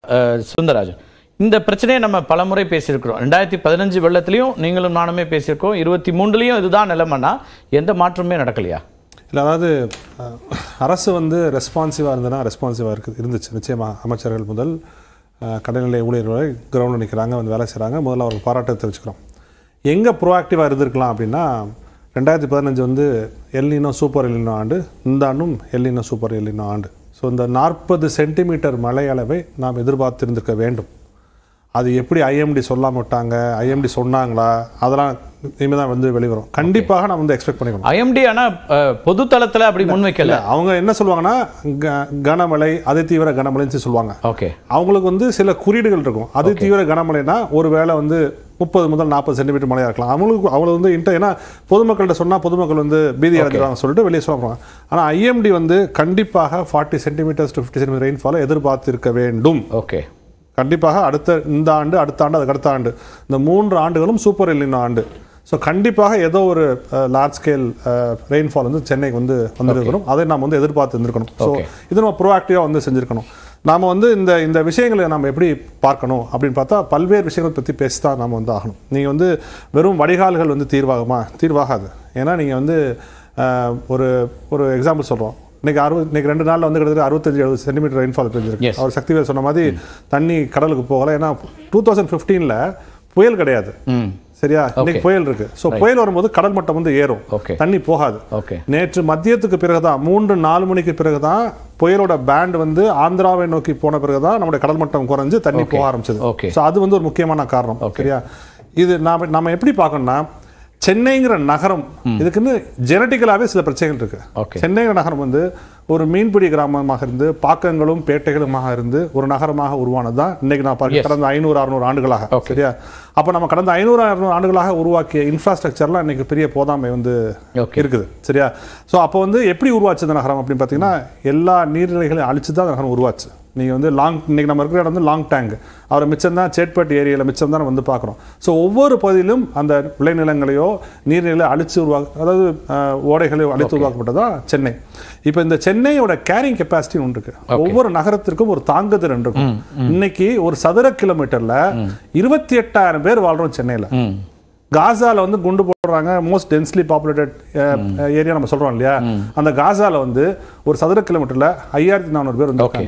அஹ், சுந்தரராஜன் இந்த பிரச்சனையை நம்ம பலமுறை பேசியிருக்கிறோம் ரெண்டாயிரத்தி பதினஞ்சு வெள்ளத்திலையும் நீங்களும் நானுமே பேசியிருக்கோம் இருபத்தி மூணுலையும் இதுதான் நிலைமைன்னா எந்த மாற்றமே நடக்கலையா இல்லை அதாவது அஹ், அரசு வந்து ரெஸ்பான்சிவாக இருந்ததுன்னா ரெஸ்பான்சிவாக இருக்குது இருந்துச்சு நிச்சயமாக அமைச்சர்கள் முதல் அஹ், கடைநிலை ஊழியர்கள் வரை கிரவுண்டில் நிற்கிறாங்க வந்து வேலை செய்கிறாங்க முதல்ல அவருக்கு பாராட்டை தெரிவிச்சுக்கிறோம் எங்கே ப்ரோஆக்டிவாக இருந்திருக்கலாம் அப்படின்னா ரெண்டாயிரத்தி பதினஞ்சு வந்து எல்லினோ சூப்பர் எல்லினோ ஆண்டு இந்த ஆண்டும் எல்லினோ சூப்பர் எல்லினோ ஆண்டு ஸோ இந்த நாற்பது சென்டிமீட்டர் மழை அளவை நாம் எதிர்பார்த்திருந்திருக்க வேண்டும் அது எப்படி ஐஎம்டி சொல்லாம விட்டாங்க ஐஎம்டி சொன்னாங்களா அதெல்லாம் இனிமேல் தான் வந்து வெளிவரும் கண்டிப்பாக நான் வந்து எக்ஸ்பெக்ட் பண்ணிக்கணும் ஐஎம்டி ஆனா அஹ், பொது தளத்துல அப்படி முன்வைக்கல இல்ல அவங்க என்ன சொல்லுவாங்கன்னா க- கனமழை அதி தீவிர கனமழைன்னு சொல்லி சொல்லுவாங்க ஓகே அவங்களுக்கு வந்து சில குறியீடுகள் இருக்கும் அதி தீவிர கனமழைனா ஒரு வேளை வந்து முப்பது முதல் நாற்பது சென்டிமீட்டர் மழையா இருக்கலாம் அவங்களுக்கு அவங்களுக்கு வந்து இன்டர் ஏன்னா பொதுமக்கள்கிட்ட சொன்னா பொதுமக்கள் வந்து பீதி அடைஞ்சிருவாங்க சொல்லிட்டு வெளியே சொல்லுவாங்க ஆனா ஐஎம்டி வந்து கண்டிப்பாக forty centimetres to fifty centimetre ரெயின்ஃபாலை எதிர்பார்த்திருக்க வேண்டும் ஓகே கண்டிப்பாக அடுத்த இந்த ஆண்டு அடுத்த ஆண்டு அதுக்கு அடுத்த ஆண்டு இந்த மூன்று ஆண்டுகளும் சூப்பர் எல்லினோ ஆண்டு ஸோ கண்டிப்பாக ஏதோ ஒரு லார்ஜ் ஸ்கேல் ரெயின்ஃபால் வந்து சென்னைக்கு வந்து வந்திருக்கணும் அதை நாம் வந்து எதிர்பார்த்து இருந்திருக்கணும் ஸோ Okay. இது நம்ம ப்ரோஆக்டிவாக வந்து செஞ்சுருக்கணும் நாம் வந்து இந்த இந்த விஷயங்களை நம்ம எப்படி பார்க்கணும் அப்படின்னு பார்த்தா பல்வேறு விஷயங்கள் பற்றி பேசி தான் நாம் வந்து ஆகணும் நீங்கள் வந்து வெறும் வடிகால்கள் வந்து தீர்வாகுமா தீர்வாகாது ஏன்னா நீங்கள் வந்து அஹ், ஒரு ஒரு எக்ஸாம்பிள் சொல்கிறோம் இன்னைக்கு அறுபது இன்னைக்கு ரெண்டு நாள்ல வந்து கிட்டத்தட்ட அறுபத்தஞ்சு எழுபது சென்டிமீட்டர் ரெயின்ஃபால் பெஞ்சிருக்கு Yes. அவர் சக்திவேல் சொன்ன மாதிரி தண்ணி கடலுக்கு போகல ஏன்னா டூ தௌசண்ட் ஃபிஃப்டீனில் புயல் கிடையாது ம் சரியா இன்னைக்கு புயல் இருக்கு ஸோ புயல் வரும்போது கடல் மட்டம் வந்து ஏறும் Okay. தண்ணி போகாது ஓகே நேற்று மதியத்துக்கு பிறகுதான் மூன்று நாலு மணிக்கு பிறகுதான் புயலோட பேண்ட் வந்து ஆந்திராவை நோக்கி போன பிறகுதான் நம்முடைய கடல் மட்டம் குறைஞ்சு தண்ணி போக ஆரம்பிச்சது Okay. ஸோ அது வந்து ஒரு முக்கியமான காரணம் சரியா இது நாம நம்ம எப்படி பார்க்கணும்னா சென்னைங்கிற நகரம் இதுக்குன்னு ஜெனட்டிக்கலாவே சில பிரச்சனைகள் இருக்கு Okay. சென்னைங்கிற நகரம் வந்து ஒரு மீன்பிடி கிராமமாக இருந்து பாக்கங்களும் பேட்டைகளுமாக இருந்து ஒரு நகரமாக உருவானது தான் இன்னைக்கு நான் பார்க்க கடந்த ஐநூறு அறுநூறு ஆண்டுகளாக சரியா அப்போ நம்ம கடந்த ஐநூறு அறுநூறு ஆண்டுகளாக உருவாக்கிய இன்ஃப்ராஸ்ட்ரக்சர்லாம் இன்னைக்கு பெரிய போதாமை வந்து Okay. இருக்குது சரியா ஸோ அப்போ வந்து எப்படி உருவாச்சு இந்த நகரம் அப்படின்னு பார்த்தீங்கன்னா எல்லா நீர்நிலைகளையும் அழிச்சு தான் அந்த நகரம் உருவாச்சு நீங்கள் வந்து லாங் இன்னைக்கு நம்ம இருக்கிற இடம் வந்து லாங் டேங்க் அவரை மிச்சம் தான் சேட்பட் ஏரியாவில் மிச்சம் தான் வந்து பார்க்குறோம் ஸோ ஒவ்வொரு பகுதியிலும் அந்த விளைநிலங்களையோ நீர்நிலை அழிச்சு உருவாக்க அதாவது அஹ், ஓடைகளையோ அழித்து உருவாக்கப்பட்டதா சென்னை இப்போ இந்த சென்னையோட கேரிங் கெப்பாசிட்டி ஒன்று இருக்கு ஒவ்வொரு நகரத்திற்கும் ஒரு தாங்குதிறன் இருக்கும் இன்னைக்கு ஒரு சதுர கிலோமீட்டர்ல இருபத்தி எட்டாயிரம் பேர் வாழ்றோம் சென்னையில ம் காசால வந்து குண்டு போடுறாங்க மோஸ்ட் டென்ஸ்லி பாப்புலேட்டட் ஏரியா நம்ம சொல்றோம் இல்லையா அந்த காசால வந்து ஒரு சதுர கிலோமீட்டர்ல ஐயாயிரத்தி நானூறு பேர் வந்து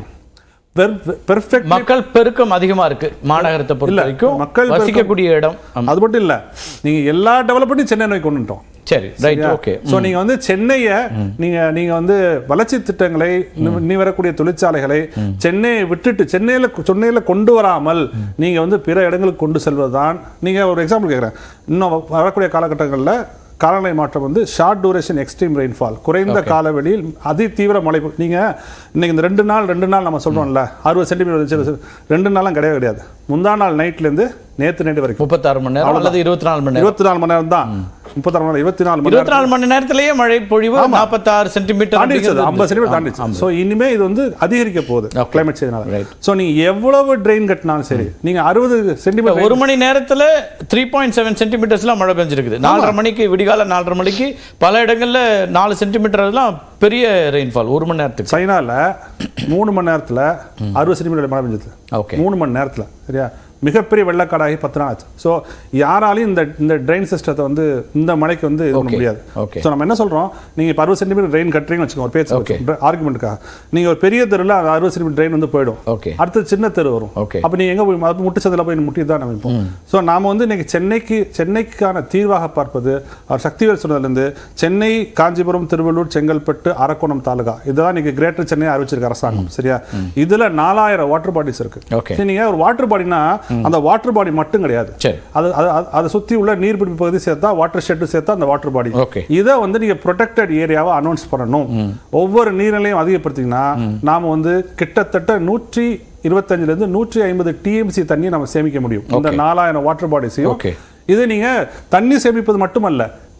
பெர்ஃபெக்ட் மக்கள் பெருக்கம் அதிகமா இருக்கு மாநகரத்தை பொறுத்த இல்ல, வரைக்கும் மக்கள் பெருக்கம் வசிக்கக்கூடிய இடம் ஆமா. அது மட்டும் இல்ல நீங்க எல்லா டெவலப்மெண்ட்டையும் சென்னை நோக்கி கொண்டு வந்துட்டோம் சரி ரைட் ஓகே சோ நீங்க வந்து சென்னைய நீங்க நீங்க வந்து வளர்ச்சி திட்டங்களை இன்னும் நீ வரக்கூடிய தொழிற்சாலைகளை சென்னையை விட்டுட்டு சென்னையில சென்னையில கொண்டு வராமல் நீங்க வந்து பிற இடங்களுக்கு கொண்டு செல்வதுதான் நீங்க ஒரு எக்ஸாம்பிள் கேக்குறேன் இன்னும் வரக்கூடிய காலகட்டங்கள்ல காலநிலை மாற்றம் வந்து ஷார்ட் டூரேஷன் எக்ஸ்ட்ரீம் ரெயின்ஃபால் குறைந்த காலவெளியில் அதி தீவிர மழை பொ- நீங்க இன்னைக்கு இந்த ரெண்டு நாள் ரெண்டு நாள் நம்ம சொல்றோம்ல அறுபது சென்டிமீட்டர் ரெண்டு நாளும் கிடையவே கிடையாது முந்தா நாள் நைட்ல இருந்து நேத்து நைட்டு வரைக்கும் முப்பத்தாறு மணி நேரம் அல்லது இருபத்தி நாலு மணி நேரம் இருபத்தி நாலு மணி நேரம் தான் முப்பத்தாறு மணி நேரம் இருபத்தி நாலு மணி இருபத்தி நாலு மணி நேரத்திலேயே மழை பொழிவு நாற்பத்தாறு சென்டிமீட்டர் தாண்டிடுச்சு ஐம்பது சென்டிமீட்டர் தாண்டிடுச்சு ஸோ இனிமே இது வந்து அதிகரிக்க போகுது கிளைமேட் சேஞ்ச்னால Right. ஸோ நீங்க எவ்வளவு ட்ரெயின் கட்டினாலும் சரி நீங்க அறுபது சென்டிமீட்டர் ஒரு மணி நேரத்துல த்ரீ பாயிண்ட் செவன் சென்டிமீட்டர்ஸ்லாம் மழை பெஞ்சிருக்குது நாலரை மணிக்கு விடிகால நாலரை மணிக்கு பல இடங்கள்ல நாலு சென்டிமீட்டர் எல்லாம் பெரிய ரெயின்ஃபால் ஒரு மணி நேரத்துக்கு சைனால மூணு மணி நேரத்துல அறுபது சென்டிமீட்டர் மழை பெஞ்சது ஓகே மூணு மணி நேரத்துல சரியா மிகப்பெரிய வெள்ளக்காடாகி பத்து நாள் ஆச்சு ஸோ யாராலையும் இந்த இந்த ட்ரெயின் சிஸ்டத்தை வந்து இந்த மழைக்கு வந்து இது பண்ண Okay. முடியாது Okay. ஸோ நம்ம என்ன சொல்றோம் நீங்க இப்போ அறுபது சென்டிமீட்டர் ட்ரெயின் கட்டுறீங்கன்னு வச்சுக்கோங்க ஒரு Okay. பேச்சு ஆர்குமெண்ட்டுக்காக நீங்க ஒரு பெரிய தெருவில் அறுபது சென்டிமீட்டர் ட்ரெயின் வந்து போயிடும் ஓகே அடுத்து சின்ன தெரு வரும் Okay. அப்ப நீங்க எங்க போய் அது முட்டு சந்தில போய் முட்டி தான் நம்ம இப்போ ஸோ நாம வந்து இன்னைக்கு சென்னைக்கு சென்னைக்கான தீர்வாக பார்ப்பது அவர் சக்திவேல் சொன்னதுலேருந்து சென்னை காஞ்சிபுரம் திருவள்ளூர் செங்கல்பட்டு அரக்கோணம் தாலுகா இதெல்லாம் இன்னைக்கு கிரேட்டர் சென்னை அறிவிச்சிருக்க அரசாங்கம் சரியா இதுல நாலாயிரம் வாட்டர் பாடிஸ் இருக்கு Okay. சரி, நீங்க ஒரு வாட்டர் பாடினா அந்த வாட்டர் பாடி மட்டும் கிடையாது சரி அது அது- அது- அதை சுத்தி உள்ள நீர்பிடிப்பு பகுதி சேர்த்தா வாட்டர் ஷெட் சேர்த்தா அந்த வாட்டர் பாடி Okay. இதை வந்து நீங்க ப்ரொடெக்டட் ஏரியாவை அனௌன்ஸ் பண்ணணும் ஒவ்வொரு நீர்நிலையும் அதிகப்படுத்திங்கன்னா நாம வந்து கிட்டத்தட்ட நூற்றி இருபத்தஞ்சுல இருந்து நூற்றி ஐம்பது டிஎம்சி தண்ணியை நம்ம சேமிக்க முடியும் இந்த நாலாயிரம் வாட்டர் பாடிஸையும் Okay. இது நீங்க தண்ணி சேமிப்பது மட்டுமல்ல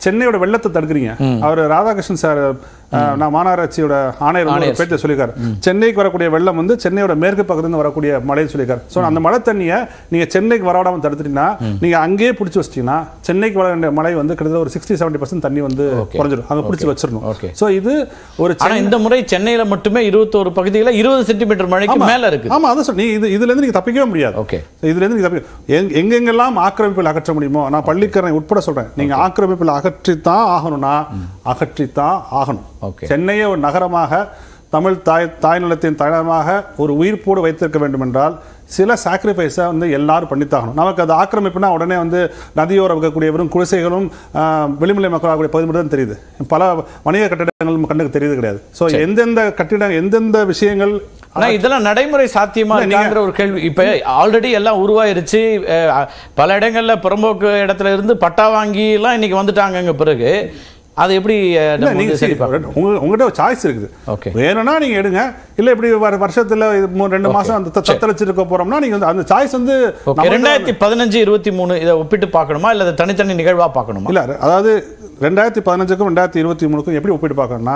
சென்னையோட வெள்ளத்தை தடுக்கிறீங்க அவர் ராதாகிருஷ்ணன் சார் அஹ், நான் மாநகராட்சியோட ஆணையர் வந்து ஒரு பேட்டி சொல்லியிருக்காரு சென்னைக்கு வரக்கூடிய வெள்ளம் வந்து சென்னையோட மேற்கு பக்கத்துலேருந்து வரக்கூடிய மழைன்னு சொல்லியிருக்காரு ஸோ அந்த மழை தண்ணியை நீங்க சென்னைக்கு வரவிடாம தடுத்துட்டீங்கன்னா நீங்க அங்கேயே பிடிச்சி வச்சிட்டீங்கன்னா சென்னைக்கு வர வேண்டிய மழை வந்து கிட்டத்தட்ட ஒரு சிக்ஸ்டி செவன்டி பர்சன்ட் தண்ணி வந்து Okay. குறைஞ்சிடும் அங்க பிடிச்சி வச்சிடணும் Okay. ஸோ இது ஒரு ஆனா இந்த முறை சென்னையில மட்டுமே இருபத்தோரு பகுதிகளில் இருபது சென்டிமீட்டர் மழைக்கு ஆமா. மேல இருக்கு ஆமா அதான் சொல் நீ இது இதுல இருந்து நீங்க தப்பிக்கவே முடியாது ஓகே இதுல இருந்து நீங்க தப்பி எங்க- எங்கெங்கெல்லாம் ஆக்கிரமிப்பில் அகற்ற முடியுமோ நான் பள்ளிக்கரணை உட்பட சொல்றேன் நீங்க ஆக்கிரமிப்பில் அகற்றித்தான் ஆகணும்னா அகற்றித்தான் ஆகணும் Okay. சென்னையை ஒரு நகரமாக தமிழ் தாய் தாய்நிலத்தின் தலைநகரமாக ஒரு உயிர்ப்போடு வைத்திருக்க வேண்டும் என்றால் சில சாக்ரிஃபைஸை வந்து எல்லாரும் பண்ணித்தாகணும் நமக்கு அது ஆக்கிரமிப்புனா உடனே வந்து நதியோரம் இருக்கக்கூடிய வெறும் குடிசைகளும் ஆஹ், வெளிமலை மக்கள் ஆகக்கூடிய பகுதி மட்டும் தான் தெரியுது பல வணிக கட்டிடங்கள் கண்ணுக்கு தெரியுது கிடையாது ஸோ எந்தெந்த கட்டிட எந்தெந்த விஷயங்கள் ஆனா இதெல்லாம் நடைமுறை சாத்தியமா இல்ல, நீங்க- இருக்காங்கிற ஒரு கேள்வி இப்ப ஆல்ரெடி எல்லாம் உருவாயிருச்சு அஹ், பல இடங்கள்ல புறம்போக்கு இடத்துல இருந்து பட்டா வாங்கி எல்லாம் இன்னைக்கு வந்துட்டாங்கங்க பிறகு அதை எப்படி அஹ், இல்ல, நம்ம நீங்க வந்து சரி see, பார்க்கணும் உங்க உங்ககிட்ட ஒரு சாய்ஸ் இருக்குது Okay. வேணும்னா நீங்க எடுங்க இல்ல இப்படி வர- வருஷத்துல இது மூ- ரெண்டு மாசம் அந்த த- தத்தளிச்சிருக்க போறோம்னா நீங்க வந்து அந்த சாய்ஸ் வந்து ஓகே நம்ம ரெண்டாயிரத்தி பதினஞ்சு இருபத்தி மூணு இதை ஒப்பிட்டு பார்க்கணுமா இல்ல அதை தனித்தனி நிகழ்வா பார்க்கணுமா இல்ல அதாவது ரெண்டாயிரத்தி பதினஞ்சுக்கும் ரெண்டாயிரத்தி இருபத்தி மூணுக்கும் எப்படி ஒப்பிட்டு பார்க்கணும்னா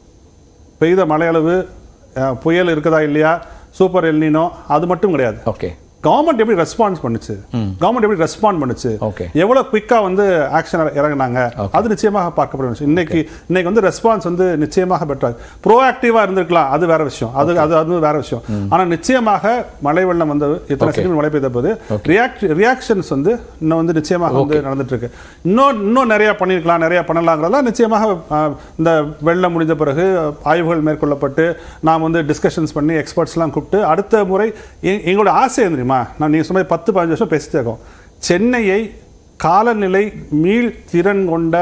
பெய்த மழையளவு அஹ், புயல் இருக்குதா இல்லையா சூப்பர் எல்னினோ அது மட்டும் கிடையாது ஓகே கவர்மெண்ட் எப்படி ரெஸ்பான்ஸ் பண்ணுச்சு கவர்மெண்ட் எப்படி ரெஸ்பாண்ட் பண்ணுச்சு Okay. எவ்வளவு குயிக்கா வந்து ஆக்ஷன் இறங்குனாங்க அது நிச்சயமாக பார்க்கப்பட விஷயம் இன்னைக்கு இன்னைக்கு வந்து ரெஸ்பான்ஸ் வந்து நிச்சயமாக பெற்றாங்க ப்ரோஆக்டிவா இருந்திருக்கலாம் அது வேற விஷயம் அது அது அது வேற விஷயம் ஆனா நிச்சயமாக மழை வெள்ளம் வந்து இத்தனை Okay. செகண்ட் மழை பெய்த போது ரியாக்ட் ரியாக்ஷன்ஸ் வந்து இன்னும் வந்து நிச்சயமாக வந்து நடந்துட்டு இருக்கு இன்னும் இன்னும் நிறைய பண்ணிருக்கலாம் நிறைய பண்ணலாங்கிறதெல்லாம் நிச்சயமாக ஆஹ், இந்த வெள்ளம் முடிஞ்ச பிறகு ஆய்வுகள் மேற்கொள்ளப்பட்டு நாம் வந்து டிஸ்கஷன்ஸ் பண்ணி எக்ஸ்பர்ட்ஸ்லாம் கூப்பிட்டு அடுத்த முறை எ- எங்களோட ஆசை என்ன தெரியுமா நான் நீங்க சொன்ன பத்து பதினஞ்சு வருஷம் பேசிட்டே இருக்கோம் சென்னையை காலநிலை மீள் திறன் கொண்ட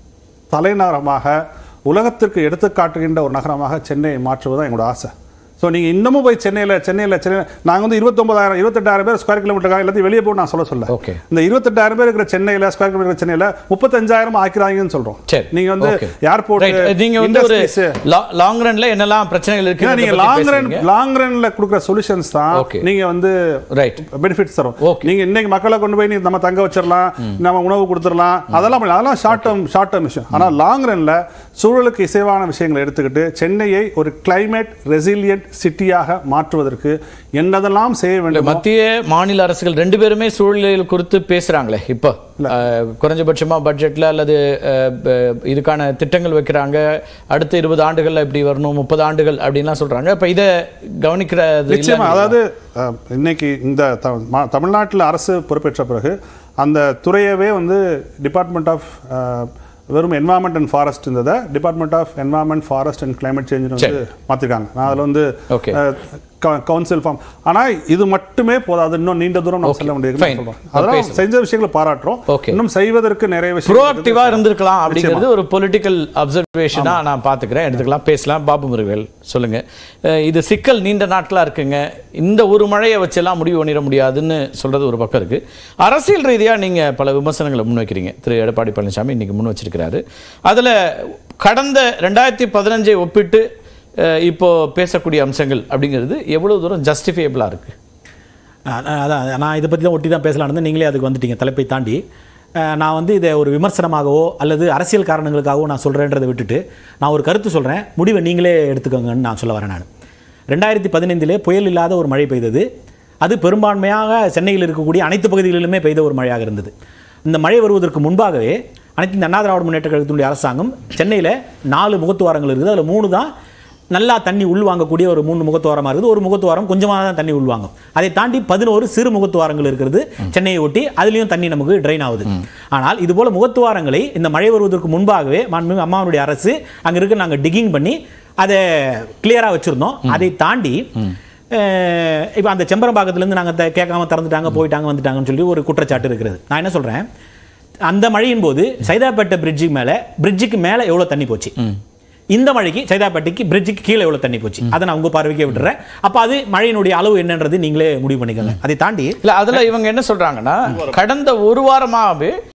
தலைநகரமாக உலகத்திற்கு எடுத்துக்காட்டுகின்ற ஒரு நகரமாக சென்னையை மாற்றுவது தான் எங்களோட ஆசை ஸோ நீங்கள் இன்னமும் போய் சென்னையில் சென்னையில் சென்னை நாங்கள் வந்து இருபத்தொம்பதாயிரம் இருபத்தெட்டாயிரம் பேர் ஸ்கொயர் கிலோமீட்டர் எல்லாத்தையும் வெளியே போய் நான் சொல்ல சொல்ல Okay. இந்த இருபத்தெட்டாயிரம் பேர் இருக்கிற சென்னையில் ஸ்கொயர் கிலோமீட்டர் சென்னையில் முப்பத்தஞ்சாயிரம் ஆக்கிறாங்கன்னு சொல்றோம் சரி நீங்க வந்து Okay. Airport Right. நீங்க வந்து ஒரு லாங் ரன்ல என்னெல்லாம் பிரச்சனைகள் இருக்கு ஏன்னா நீங்க லாங் ரன் லாங் ரன்ல கொடுக்குற சொல்யூஷன்ஸ் தான் Okay. நீங்க வந்து ரைட் பெனிஃபிட்ஸ் தரும் Okay. நீங்க இன்னைக்கு மக்களை கொண்டு போய் நீ நம்ம தங்க வச்சிடலாம் நம்ம உணவு கொடுத்துடலாம் அதெல்லாம் பண்ணலாம். அதெல்லாம் ஷார்ட் டேர்ம் ஷார்ட் டேர்ம் விஷயம் ஆனா லாங் ரன்ல சூழலுக்கு இசைவான விஷயங்களை எடுத்துக்கிட்டு சென்னையை ஒரு கிளைமேட் ரெசிலியன்ட் சிட்டியாக மாற்றுவதற்கு என்னதெல்லாம் செய்ய வேண்டும் மத்திய மாநில அரசுகள் ரெண்டு பேருமே சூழ்நிலைகள் குறித்து பேசுறாங்களே இப்போ அஹ், குறைஞ்சபட்சமா பட்ஜெட்ல அல்லது அஹ், ப- இதுக்கான திட்டங்கள் வைக்கிறாங்க அடுத்த இருபது ஆண்டுகள்ல இப்படி வரணும் முப்பது ஆண்டுகள் அப்படின்லாம் சொல்றாங்க இப்ப இதை கவனிக்கிறது நிச்சயமா இல்ல அதாவது அஹ், இன்னைக்கு இந்த த- மா- தமிழ்நாட்டில் அரசு பொறுப்பேற்ற பிறகு அந்த துறையவே வந்து டிபார்ட்மெண்ட் ஆஃப் வெறும் என்வாயன்மெண்ட் அண்ட் ஃபாரஸ்ட் இருந்ததை department of environment forest and climate change வந்து மாத்திருக்காங்க நான் அதில் வந்து Okay. கவுன்சில் ஃபார்ம் ஆனா இது மட்டுமே போதாது இன்னும் நீண்ட தூரம் நம்ம Okay. செல்ல முடியாது Fine. சொல்றோம் அதெல்லாம் பேசலாம். செஞ்ச விஷயங்களை பாராட்டுறோம் Okay. இன்னும் செய்வதற்கு நிறைய விஷயம் ப்ரோஆக்டிவா இருந்திருக்கலாம் அப்படிங்கிறது ஒரு பொலிட்டிக்கல் அப்சர்வேஷனா நான் பாத்துக்கிறேன் எடுத்துக்கலாம் பேசலாம் பாபு முருகல் சொல்லுங்க அஹ் இது சிக்கல் நீண்ட நாட்களா இருக்குங்க இந்த ஒரு மழையை வச்செல்லாம் முடிவு பண்ணிட முடியாதுன்னு சொல்றது ஒரு பக்கம் இருக்கு அரசியல் ரீதியா நீங்க பல விமர்சனங்களை முன்வைக்கிறீங்க திரு எடப்பாடி பழனிசாமி இன்னைக்கு முன் வச்சிருக்கிறாரு அதுல கடந்த ரெண்டாயிரத்தி பதினஞ்சை ஒப்பிட்டு அஹ் இப்போ பேசக்கூடிய அம்சங்கள் அப்படிங்கிறது எவ்வளவு தூரம் ஜஸ்டிஃபைபிளா இருக்கு அதான் அதான் நான் இதை பற்றி தான் ஒட்டி தான் பேசலாம்னு நீங்களே அதுக்கு வந்துட்டீங்க தலைப்பை தாண்டி அஹ், நான் வந்து இதை ஒரு விமர்சனமாகவோ அல்லது அரசியல் காரணங்களுக்காகவோ நான் சொல்கிறேன்றதை விட்டுட்டு நான் ஒரு கருத்து சொல்கிறேன் முடிவை நீங்களே எடுத்துக்கோங்கன்னு நான் சொல்ல வரேன் நான் ரெண்டாயிரத்தி பதினைந்திலே புயல் இல்லாத ஒரு மழை பெய்தது அது பெரும்பான்மையாக சென்னையில் இருக்கக்கூடிய அனைத்து பகுதிகளிலுமே பெய்த ஒரு மழையாக இருந்தது இந்த மழை வருவதற்கு முன்பாகவே அனைத்து இந்த அண்ணா திராவிட முன்னேற்ற கழகத்தினுடைய அரசாங்கம் சென்னையில் நாலு முகத்துவாரங்கள் இருக்குது அதில் மூணு தான் நல்லா தண்ணி உள்வாங்கக்கூடிய ஒரு மூணு முகத்துவாரமாக இருக்குது ஒரு முகத்துவாரம் கொஞ்சமாக தான் தண்ணி உள்வாங்கும் அதை தாண்டி பதினோரு சிறு முகத்துவாரங்கள் இருக்கிறது சென்னையை ஒட்டி அதுலேயும் தண்ணி நமக்கு ட்ரைன் ஆகுது ஆனால் இது போல முகத்துவாரங்களை இந்த மழை வருவதற்கு முன்பாகவே மாண்புமிகு அம்மாவுடைய அரசு அங்கே இருக்க நாங்கள் டிகிங் பண்ணி அதை கிளியராக வச்சுருந்தோம் அதை தாண்டி இப்போ அந்த செம்பரம்பாக்கத்துலேருந்து நாங்கள் கேட்காம திறந்துட்டாங்க போயிட்டாங்க வந்துட்டாங்கன்னு சொல்லி ஒரு குற்றச்சாட்டு இருக்கிறது நான் என்ன சொல்கிறேன் அந்த மழையின் போது சைதாப்பேட்டை பிரிட்ஜுக்கு மேலே பிரிட்ஜுக்கு மேலே எவ்வளோ தண்ணி போச்சு இந்த மழைக்கு சைதாப்பேட்டைக்கு பிரிட்ஜுக்கு கீழே எவ்வளவு தண்ணி போச்சு அதை நான் உங்க பார்வைக்கே விட்டுறேன் அப்ப அது மழையினுடைய அளவு என்னன்றது நீங்களே முடிவு பண்ணிக்கோங்க அதை தாண்டி இல்ல அதுல இவங்க என்ன சொல்றாங்கன்னா கடந்த ஒரு வாரமாவே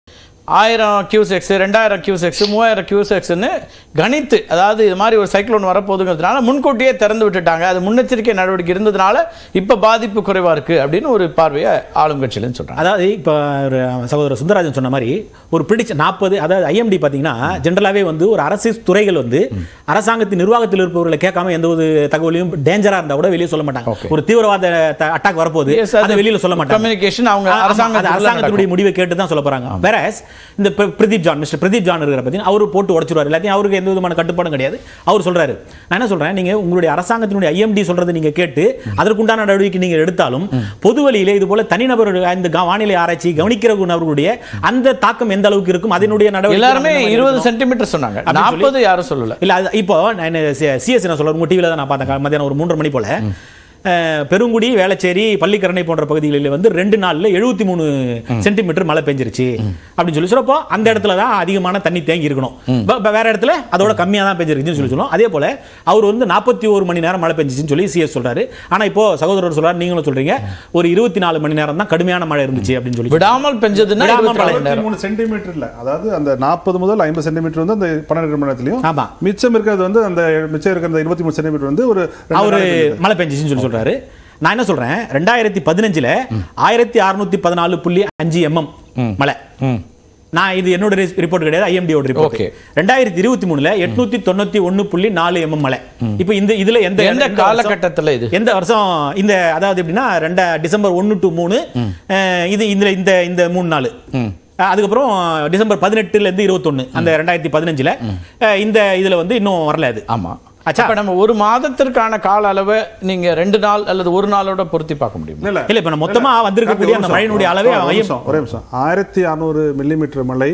ஆயிரம் கியூசெக்ஸ் ரெண்டாயிரம் கியூசெக்ஸ் மூவாயிரம் கியூசெக்ஸ்னு கணித்து அதாவது இது மாதிரி ஒரு சைக்ளோன் வரப்போகுதுங்கிறதுனால முன்கூட்டியே திறந்து விட்டுட்டாங்க அது முன்னெச்சரிக்கை நடவடிக்கை இருந்ததுனால இப்போ பாதிப்பு குறைவா இருக்கு அப்படின்னு ஒரு பார்வையை ஆளும் கட்சியிலன்னு சொல்றாங்க அதாவது இப்போ ஒரு சகோதரர் சுந்தரராஜன் சொன்ன மாதிரி ஒரு பிடிச்ச நாற்பது அதாவது ஐஎம்டி பார்த்தீங்கன்னா ஜென்ரலாகவே வந்து ஒரு அரசு துறைகள் வந்து அரசாங்கத்தின் நிர்வாகத்தில் இருப்பவர்களை கேட்காம எந்த ஒரு தகவலையும் டேஞ்சரா இருந்தா கூட வெளியே சொல்ல மாட்டாங்க Okay. ஒரு தீவிரவாத அட்டாக் வரப்போகுது Yes, அது அதை வெளியில சொல்ல மாட்டாங்க communication அவங்க ஆமா, அது அரசாங்கத்துக்குள்ள அரசாங்கத்தினுடைய முடிவை கேட்டு தான் சொல்ல போறாங்க வேற இந்த பிர- Pradeep John mister Pradeep John இருக்கிற பார்த்தீங்கன்னா அவரு போட்டு உடைச்சிருவாரு எல்லாத்தையும் அவருக்கு எந்த விதமான கட்டுப்பாடும் கிடையாது அவர் சொல்றாரு நான் என்ன சொல்றேன் நீங்க உங்களுடைய அரசாங்கத்தினுடைய ஐஎம்டி சொல்றதை நீங்க கேட்டு அதற்குண்டான நடவடிக்கை நீங்க எடுத்தாலும் பொது வழியில இது போல தனிநபர் இந்த கா- வானிலை ஆராய்ச்சி கவனிக்கிற நபர்களுடைய அந்த தாக்கம் எந்த அளவுக்கு இருக்கும் அதனுடைய நடவடிக்கை எல்லாருமே நம்ம என்ன இருபது எடுக்கணும்? சென்டிமீட்டர் சொன்னாங்க அப்படின்னு சொல்லி- நாற்பது யாரும் சொல்லல இல்ல அது இப்போ நான் சிஎஸ் என்ன சொல்றேன் உங்க டிவில தான் நான் பார்த்தேன் கா- மத்தியானம் ஒரு மூன்றரை மணி போல அஹ், பெருங்குடி வேளச்சேரி பள்ளிக்கரணை போன்ற பகுதிகளில் வந்து ரெண்டு நாள்ல எழுபத்தி மூணு சென்டிமீட்டர் மழை பெஞ்சிருச்சு அப்படின்னு சொல்லி சொல்றப்போ அந்த இடத்துல தான் அதிகமான தண்ணி தேங்கி இருக்கணும் ப- ப- வேற இடத்துல அதோட கம்மியா தான் பெஞ்சிருக்குன்னு சொல்லி சொல்லுவோம் அதே போல அவர் வந்து நாற்பத்தி ஒரு மணி நேரம் மழை பெஞ்சிச்சுன்னு சொல்லி சிஎஸ் சொல்றாரு ஆனா இப்போ சகோதரர் சொல்றாரு நீங்களும் சொல்றீங்க ஒரு இருபத்தி நாலு மணி நேரம் தான் கடுமையான மழை இருந்துச்சு அப்படின்னு சொல்லி விடாமல் பெஞ்சதுன்னா விடாமல் இருபத்தி நாலு மழை. மணி நேரம் மூணு சென்டிமீட்டர் இல்ல அதாவது அந்த நாற்பது முதல் ஐம்பது சென்டிமீட்டர் வந்து அந்த பன்னெண்டு மணி நேரத்திலையும் ஆமா. மிச்சம் இருக்கிறது வந்து அந்த மிச்சம் இருக்கிற அந்த இருபத்தி மூணு சென்டிமீட்டர் வந்து ஒரு ரெண்டு அவரு நாளைக்கு இருக்குது. மழை பெஞ்சிச்சுன்னு சொல்லி சொல்றாரு நான் என்ன சொல்றேன் ரெண்டாயிரத்தி பதினஞ்சுல ஆயிரத்தி அறுநூத்தி பதினாலு புள்ளி அஞ்சு எம்எம் மழை ம். நான் இது என்னோட ரிப்போர்ட் கிடையாது ஐஎம்டியோட ரிப்போர்ட் Okay. ரெண்டாயிரத்தி இருபத்தி மூணுல எட்நூத்தி தொண்ணூத்தி ஒன்னு புள்ளி நாலு எம்எம் மழை இப்போ இந்த இதுல எந்த எந்த எந்த வருஷம்- காலகட்டத்துல இது எந்த வருஷம் இந்த அதாவது எப்படின்னா ரெண்டா டிசம்பர் ஒன்னு டு மூணு அஹ், இது இந்த இந்த இந்த மூணு நாள் அஹ், அதுக்கப்புறம் டிசம்பர் பதினெட்டுல இருந்து இருபத்தொன்னு அந்த ரெண்டாயிரத்தி பதினஞ்சுல அஹ், இந்த இதுல வந்து இன்னும் வரல அது ஆமா ஆச்சா. அப்ப நம்ம ஒரு மாதத்திற்கான கால அளவை நீங்க ரெண்டு நாள் அல்லது ஒரு நாளோட பொருத்தி பார்க்க முடியும் இல்ல, இல்ல. இல்ல இப்ப நம்ம மொத்தமா வந்திருக்கக்கூடிய அந்த மழையினுடைய அளவே ஒரு ஐயம் நிமிஷம், ஒரே நிமிஷம் ஆயிரத்தி அறுநூறு மில்லிமீட்டர் மழை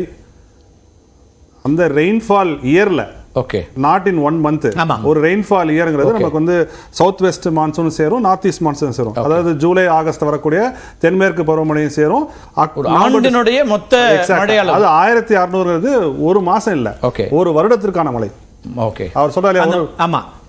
அந்த ரெயின்ஃபால் இயர்ல okay not in one month ஆமா. ஒரு ரெயின்ஃபால் இயர்ங்கிறது நமக்கு வந்து சவுத் வெஸ்ட் மான்சூன் சேரும் நார்த் ஈஸ்ட் மான்சூன் சேரும் அதாவது ஜூலை ஆகஸ்ட் வரக்கூடிய தென்மேற்கு பருவமழையும் சேரும் அக்- ஒரு நவம்பர், ஆண்டினுடைய மொத்த Exact. மழை அளவு அது ஆயிரத்தி அறுநூறுங்கிறது ஒரு மாசம் இல்ல Okay. ஒரு வருடத்திற்கான மழை ஓகே அவர் சொல்றாரு அந்த- ஒரு- ஆமா